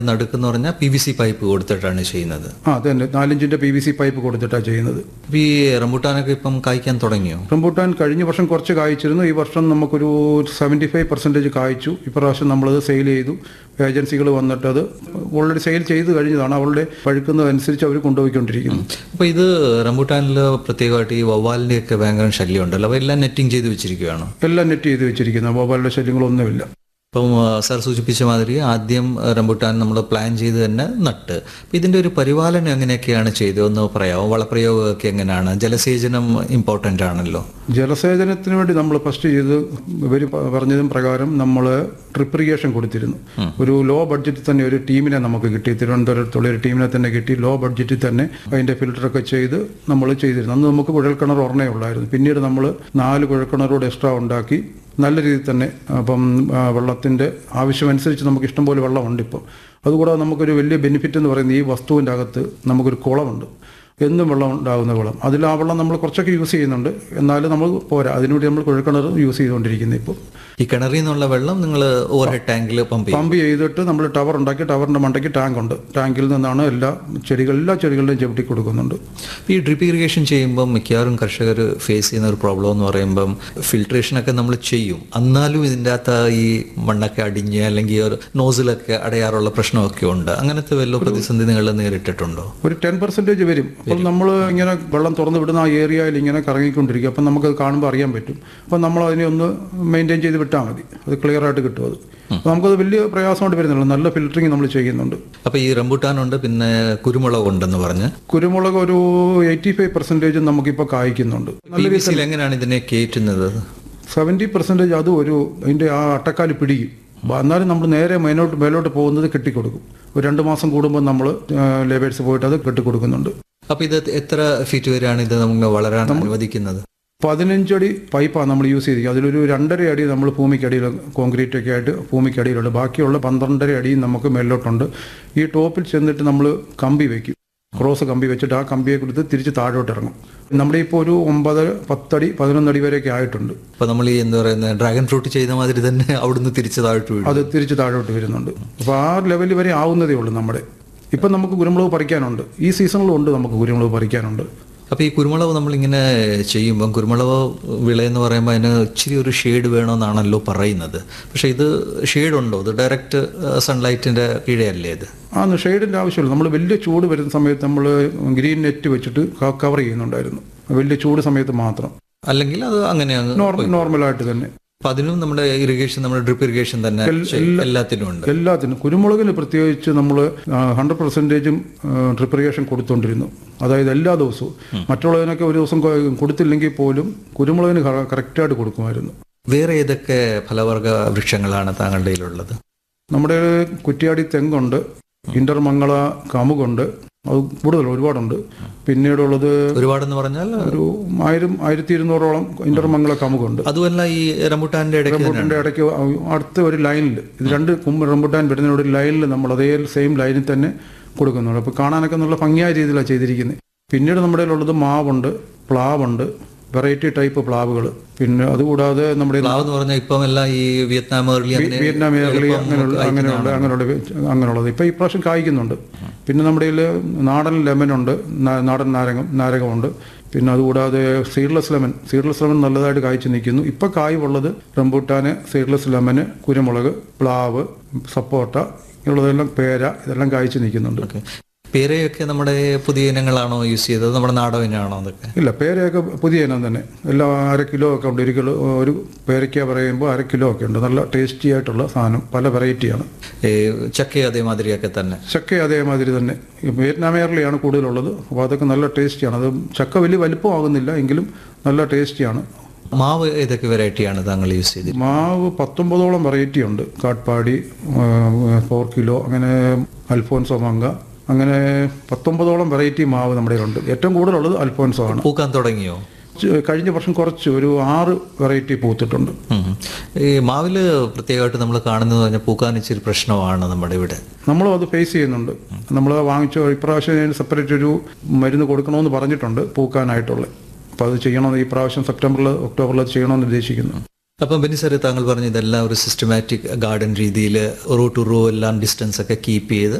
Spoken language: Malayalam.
നടുക്കെന്ന് പറഞ്ഞാൽ പി വി സി പൈപ്പ് കൊടുത്തിട്ടാണ് ചെയ്യുന്നത് ആ അത് തന്നെ നാലിഞ്ചിന്റെ പി വി സി പൈപ്പ് കൊടുത്തിട്ടാണ് ചെയ്യുന്നത് അപ്പൊ ഈ റംബുട്ടാനൊക്കെ ഇപ്പം കായ്ക്കാൻ തുടങ്ങിയോ റംബൂട്ടാൻ കഴിഞ്ഞ വർഷം കുറച്ച് കായ്ച്ചിരുന്നു ഈ വർഷം നമുക്കൊരു സെവൻറ്റി ഫൈവ് പെർസെൻറ്റേജ് കായ്ച്ചു ഇപ്രാവശ്യം നമ്മളത് സെയിൽ ചെയ്തു ഏജൻസികൾ വന്നിട്ട് അത് ഓൾറെഡി സെയിൽ ചെയ്ത് കഴിഞ്ഞതാണ് അവരുടെ പഴുക്കുന്നതനുസരിച്ച് അവർ കൊണ്ടുപോയിക്കൊണ്ടിരിക്കുന്നു അപ്പൊ ഇത് റംബുട്ടാനിൽ പ്രത്യേകമായിട്ട് ഈ വവ്വാലിന്റെ ഒക്കെ ഭയങ്കര ശല്യം ഉണ്ടല്ലോ അപ്പൊ എല്ലാം നെറ്റിംഗ് ചെയ്ത് വെച്ചിരിക്കുകയാണ് എല്ലാം നെറ്റ് ചെയ്ത് വെച്ചിരിക്കുന്നത് മൊബൈലിൻ്റെ ശല്യങ്ങളൊന്നുമില്ല ഇപ്പം ആ, സാർ സൂചിപ്പിച്ച മാതിരി ആദ്യം റംബുട്ടാൻ നമ്മൾ പ്ലാൻ ചെയ്ത് തന്നെ നട്ട് അപ്പം ഇതിൻ്റെ ഒരു പരിപാലനം എങ്ങനെയൊക്കെയാണ് ചെയ്തത് ഒന്ന് പറയാമോ വളപ്രയോഗമൊക്കെ എങ്ങനെയാണ് ജലസേചനം ഇമ്പോർട്ടൻ്റ് ആണല്ലോ ജലസേചനത്തിന് വേണ്ടി നമ്മൾ ഫസ്റ്റ് ചെയ്ത് ഇവർ പറഞ്ഞതും പ്രകാരം നമ്മൾ ട്രിപ്പ് ഇറിഗേഷൻ കൊടുത്തിരുന്നു ഒരു ലോ ബഡ്ജറ്റിൽ തന്നെ ഒരു ടീമിനെ നമുക്ക് കിട്ടി തിരുവനന്തപുരത്തുള്ള ഒരു ടീമിനെ തന്നെ കിട്ടി ലോ ബഡ്ജറ്റിൽ തന്നെ അതിൻ്റെ ഫിൽറ്ററൊക്കെ ചെയ്ത് നമ്മൾ ചെയ്തിരുന്നു അന്ന് നമുക്ക് കുഴൽക്കിണർ ഒരെണ്ണേ ഉള്ളായിരുന്നു പിന്നീട് നമ്മൾ നാല് കുഴൽക്കിണറോട് എക്സ്ട്രാ ഉണ്ടാക്കി നല്ല രീതിയിൽ തന്നെ അപ്പം ആ, വെള്ളത്തിൻ്റെ ആവശ്യമനുസരിച്ച് നമുക്ക് ഇഷ്ടംപോലെ വെള്ളമുണ്ട് ഇപ്പോൾ അതുകൂടാതെ നമുക്കൊരു വലിയ ബെനിഫിറ്റ് എന്ന് പറയുന്നത് ഈ വസ്തുവിൻ്റെ അകത്ത് നമുക്കൊരു കുളമുണ്ട് എന്നും വെള്ളം ഉണ്ടാകുന്ന വെള്ളം അതിൽ ആ വെള്ളം നമ്മൾ കുറച്ചൊക്കെ യൂസ് ചെയ്യുന്നുണ്ട് എന്നാലും നമ്മൾ പോരാ അതിനുവേണ്ടി നമ്മൾ കുഴൽക്കിണർ യൂസ് ചെയ്തുകൊണ്ടിരിക്കുന്നത് ഇപ്പോൾ ഈ കിണറിൽ നിന്നുള്ള വെള്ളം നിങ്ങൾ ഓവർ ഹെഡ് ടാങ്കിൽ പമ്പ് ചെയ്യും പമ്പ് ചെയ്തിട്ട് നമ്മൾ ടവർ ഉണ്ടാക്കി ടവറിൻ്റെ മണ്ടയ്ക്ക് ടാങ്ക് ഉണ്ട് ടാങ്കിൽ നിന്നാണ് എല്ലാ ചെടികൾ എല്ലാ ചെടികളിലും ചവിട്ടി കൊടുക്കുന്നുണ്ട് ഈ ഡ്രിപ്പ് ഇറിഗേഷൻ ചെയ്യുമ്പം മിക്കവാറും കർഷകർ ഫേസ് ചെയ്യുന്ന ഒരു പ്രോബ്ലം എന്ന് പറയുമ്പം ഫിൽട്രേഷനൊക്കെ നമ്മൾ ചെയ്യും എന്നാലും ഇതിൻ്റെ അകത്ത് ഈ മണ്ണൊക്കെ അടിഞ്ഞ് അല്ലെങ്കിൽ ഒരു നോസിലൊക്കെ അടയാറുള്ള പ്രശ്നമൊക്കെ ഉണ്ട് അങ്ങനത്തെ വല്ല പ്രതിസന്ധി നിങ്ങൾ നേരിട്ടിട്ടുണ്ടോ ഒരു ടെൻ പെർസെൻറ്റേജ് വരും അപ്പോൾ നമ്മൾ ഇങ്ങനെ വെള്ളം തുറന്ന് വിടുന്ന ആ ഏരിയയിൽ ഇങ്ങനെ കറങ്ങിക്കൊണ്ടിരിക്കും അപ്പം നമുക്കത് കാണുമ്പോൾ അറിയാൻ പറ്റും അപ്പം നമ്മൾ അതിനെ ഒന്ന് മെയിൻറ്റെയിൻ ചെയ്ത് വിട്ടാൽ മതി അത് ക്ലിയർ ആയിട്ട് കിട്ടും അത് അപ്പോൾ നമുക്കത് വലിയ പ്രയാസമായിട്ട് വരുന്നില്ല നല്ല ഫിൽറ്ററിങ് നമ്മൾ ചെയ്യുന്നുണ്ട് അപ്പോൾ ഈ റംബുട്ടാനുണ്ട് പിന്നെ കുരുമുളക് ഉണ്ടെന്ന് പറഞ്ഞ് കുരുമുളക് ഒരു എയ്റ്റി ഫൈവ് പെർസെൻറ്റേജ് നമുക്കിപ്പോൾ കായ്ക്കുന്നുണ്ട് പി വി സിയിൽ എങ്ങനെയാണ് ഇതിനെ കയറ്റുന്നത് സെവൻറ്റി പെർസെൻറ്റേജ് അത് ഒരു അതിൻ്റെ ആ അട്ടക്കാല് പിടിക്കും ബ- എന്നാലും നമ്മൾ നേരെ മേലോട്ട് മേലോട്ട് പോകുന്നത് കെട്ടിക്കൊടുക്കും ഒരു രണ്ട് മാസം കൂടുമ്പോൾ നമ്മൾ ലേബേഴ്സ് പോയിട്ട് അത് കെട്ടിക്കൊടുക്കുന്നുണ്ട് അപ്പോൾ ഇത് എത്ര ഫീറ്റ് വരെയാണ് ഇത് നമുക്ക് വളരാൻ അനുവദിക്കുന്നത് പതിനഞ്ചടി പൈപ്പാണ് നമ്മൾ യൂസ് ചെയ്തിരിക്കുന്നത് അതിലൊരു രണ്ടര അടി നമ്മൾ ഭൂമിക്കടിയിൽ കോൺക്രീറ്റ് ഒക്കെ ആയിട്ട് ഭൂമിക്കടിയിലുണ്ട് ബാക്കിയുള്ള പന്ത്രണ്ടര അടിയും നമുക്ക് മേലോട്ടുണ്ട് ഈ ടോപ്പിൽ ചെന്നിട്ട് നമ്മൾ കമ്പി വെക്കും ക്രോസ് കമ്പി വെച്ചിട്ട് ആ കമ്പിയെ കൊടുത്ത് തിരിച്ച് താഴോട്ട് ഇറങ്ങും നമ്മുടെ ഇപ്പോൾ ഒരു ഒമ്പത് പത്തടി പതിനൊന്നടി വരെയൊക്കെ ആയിട്ടുണ്ട് അപ്പോൾ നമ്മൾ ഈ എന്താ പറയുന്നത് ഡ്രാഗൺ ഫ്രൂട്ട് ചെയ്ത മാതിരി തന്നെ അവിടുന്ന് തിരിച്ച് താഴോട്ട് വീഴും അത് തിരിച്ച് താഴോട്ട് വരുന്നുണ്ട് അപ്പോൾ ആ ലെവൽ വരെ ആവുന്നതേ ഉള്ളൂ നമ്മുടെ ഇപ്പം നമുക്ക് കുരുമുളക് പറിക്കാനുണ്ട് ഈ സീസണിലും ഉണ്ട് നമുക്ക് കുരുമുളക് പറിക്കാനുണ്ട് അപ്പോൾ ഈ കുരുമുളക് നമ്മളിങ്ങനെ ചെയ്യുമ്പം കുരുമുളക് വിള എന്ന് പറയുമ്പോൾ അതിന് ഇച്ചിരി ഒരു ഷെയ്ഡ് വേണമെന്നാണല്ലോ പറയുന്നത് പക്ഷേ ഇത് ഷെയ്ഡ് ഉണ്ടോ ഇത് ഡയറക്റ്റ് സൺലൈറ്റിൻ്റെ കീഴെയല്ലേ ഇത് ആ ഷെയ്ഡിൻ്റെ ആവശ്യമില്ല നമ്മൾ വലിയ ചൂട് വരുന്ന സമയത്ത് നമ്മൾ ഗ്രീൻ നെറ്റ് വെച്ചിട്ട് കവർ ചെയ്യുന്നുണ്ടായിരുന്നു വലിയ ചൂട് സമയത്ത് മാത്രം അല്ലെങ്കിൽ അത് അങ്ങനെ അങ്ങ് നോർമൽ നോർമലായിട്ട് തന്നെ അപ്പം അതിനും നമ്മുടെ ഇറിഗേഷൻ നമ്മുടെ ഡ്രിപ്പ് ഇറിഗേഷൻ തന്നെ ചെയ്യും. എല്ലാത്തിനും ഉണ്ട് എല്ലാത്തിനും കുരുമുളകിന് പ്രത്യേകിച്ച് നമ്മൾ ഹൺഡ്രഡ് പെർസെൻറ്റേജും ട്രിപ്രിയേഷൻ കൊടുത്തുകൊണ്ടിരുന്നു അതായത് എല്ലാ ദിവസവും മറ്റുള്ളതിനൊക്കെ ഒരു ദിവസം കൊ- കൊടുത്തില്ലെങ്കിൽ പോലും കുരുമുളകിന് ക- കറക്റ്റായിട്ട് കൊടുക്കുമായിരുന്നു വേറെ ഏതൊക്കെ ഫലവർഗ വൃക്ഷങ്ങളാണ് താങ്കളുടെ കയ്യിലുള്ളത് നമ്മുടെ കുറ്റിയാടി തെങ്ങുണ്ട് ഇന്റർമംഗള കമുകുണ്ട് അത് കൂടുതൽ ഒരുപാടുണ്ട് പിന്നീടുള്ളത് ഒരുപാടെന്ന് പറഞ്ഞാൽ ഒരു ആയിരം ആയിരത്തി ഇരുന്നൂറോളം ഇന്റർമംഗള കമുകുണ്ട് അതുമല്ല ഈ റംബുട്ടാന്റെ ഇടയ്ക്ക് തന്നെ റംബുട്ടാൻ്റെ ഇടയ്ക്ക് അടുത്ത ഒരു ലൈനിൽ ഇത് രണ്ട് കുമ്പ് റംബുട്ടാൻ വരുന്ന ഒരു ലൈനിൽ നമ്മൾ അതേ സെയിം ലൈനിൽ തന്നെ കൊടുക്കുന്നുണ്ട് അപ്പോൾ കാണാനൊക്കെ നല്ല ഭംഗിയായ രീതിയിലാണ് ചെയ്തിരിക്കുന്നത് പിന്നീട് നമ്മുടെ ഉള്ളത് മാവുണ്ട് പ്ലാവുണ്ട് വെറൈറ്റി ടൈപ്പ് പ്ലാവുകൾ പിന്നെ അതുകൂടാതെ നമ്മുടെ പ്ലാവ് എന്ന് പറഞ്ഞാൽ ഇപ്പം എല്ലാം ഈ വിയറ്റ്നാം ഏർലി അങ്ങനെ വിയറ്റ്നാം ഏർലി അങ്ങനെയുള്ള അങ്ങനെയുള്ള അങ്ങനെയുള്ള അങ്ങനെയുള്ളത് ഇപ്പോൾ ഈ പ്രാവശ്യം കായ്ക്കുന്നുണ്ട് പിന്നെ നമ്മുടെ കയ്യിൽ നാടൻ ലെമനുണ്ട് നാ- നാടൻ നാരകം നാരകമുണ്ട് പിന്നെ അതുകൂടാതെ സീഡ്ലെസ് ലെമൺ സീഡ്ലെസ് ലെമൺ നല്ലതായിട്ട് കായ്ച്ചു നിൽക്കുന്നു ഇപ്പോൾ കായുള്ളത് റംബൂട്ടാന് സീഡ്ലെസ് ലെമന് കുരുമുളക് പ്ലാവ് സപ്പോട്ട ഇങ്ങനെയുള്ളതെല്ലാം പേര ഇതെല്ലാം കായ്ച്ചു നിൽക്കുന്നുണ്ട് ഓക്കെ പേരയൊക്കെ നമ്മുടെ പുതിയ ഇനങ്ങളാണോ യൂസ് ചെയ്തത് നമ്മുടെ നാടൻ ഇനമാണോ അതൊക്കെ ഇല്ല പേരയൊക്കെ പുതിയ ഇനം തന്നെ എല്ലാം അര കിലോ ഒക്കെ ഉണ്ട് ഒരു കിലോ ഒരു പേരയ്ക്ക പറയുമ്പോൾ അര കിലോ ഒക്കെ ഉണ്ട് നല്ല ടേസ്റ്റി ആയിട്ടുള്ള സാധനം പല വെറൈറ്റിയാണ് ഈ ചക്ക അതേമാതിരിയൊക്കെ തന്നെ ചക്ക അതേമാതിരി തന്നെ ഈ വിയറ്റ്നാം എയർലിയാണ് കൂടുതലുള്ളത് അപ്പോൾ അതൊക്കെ നല്ല ടേസ്റ്റിയാണ് അത് ചക്ക വലിയ വലിപ്പമാകുന്നില്ല എങ്കിലും നല്ല ടേസ്റ്റിയാണ് മാവ് ഏതൊക്കെ വെറൈറ്റിയാണ് താങ്കൾ യൂസ് ചെയ്തത് മാവ് പത്തൊമ്പതോളം വെറൈറ്റി ഉണ്ട് കാട്ട്പാടി ഫോർ കിലോ അങ്ങനെ അൽഫോൻസോ മങ്ക അങ്ങനെ പത്തൊമ്പതോളം വെറൈറ്റി മാവ് നമ്മുടെ കയ്യിലുണ്ട് ഏറ്റവും കൂടുതലുള്ളത് അൽഫോൻസോ ആണ് പൂക്കാൻ തുടങ്ങിയോ ച്- കഴിഞ്ഞ വർഷം കുറച്ച് ഒരു ആറ് വെറൈറ്റി പൂത്തിട്ടുണ്ട് ഉം. ഈ മാവില് പ്രത്യേകമായിട്ട് നമ്മൾ കാണുന്നത് പറഞ്ഞാൽ പൂക്കാൻ ഇച്ചിരി പ്രശ്നമാണ് നമ്മുടെ ഇവിടെ നമ്മളും അത് ഫേസ് ചെയ്യുന്നുണ്ട് നമ്മൾ വാങ്ങിച്ച ഇപ്രാവശ്യം സെപ്പറേറ്റ് ഒരു മരുന്ന് കൊടുക്കണമെന്ന് പറഞ്ഞിട്ടുണ്ട് പൂക്കാനായിട്ടുള്ള അപ്പോൾ അത് ചെയ്യണമെന്ന് ഈ പ്രാവശ്യം സെപ്റ്റംബറിൽ ഒക്ടോബറിൽ അത് ചെയ്യണമെന്ന് ഉദ്ദേശിക്കുന്നു അപ്പം ബെന്നി സാറേ താങ്കൾ പറഞ്ഞ ഇതെല്ലാം ഒരു സിസ്റ്റമാറ്റിക് ഗാർഡൻ രീതിയിൽ റോ ടു റോ എല്ലാം ഡിസ്റ്റൻസ് ഒക്കെ കീപ്പ് ചെയ്ത്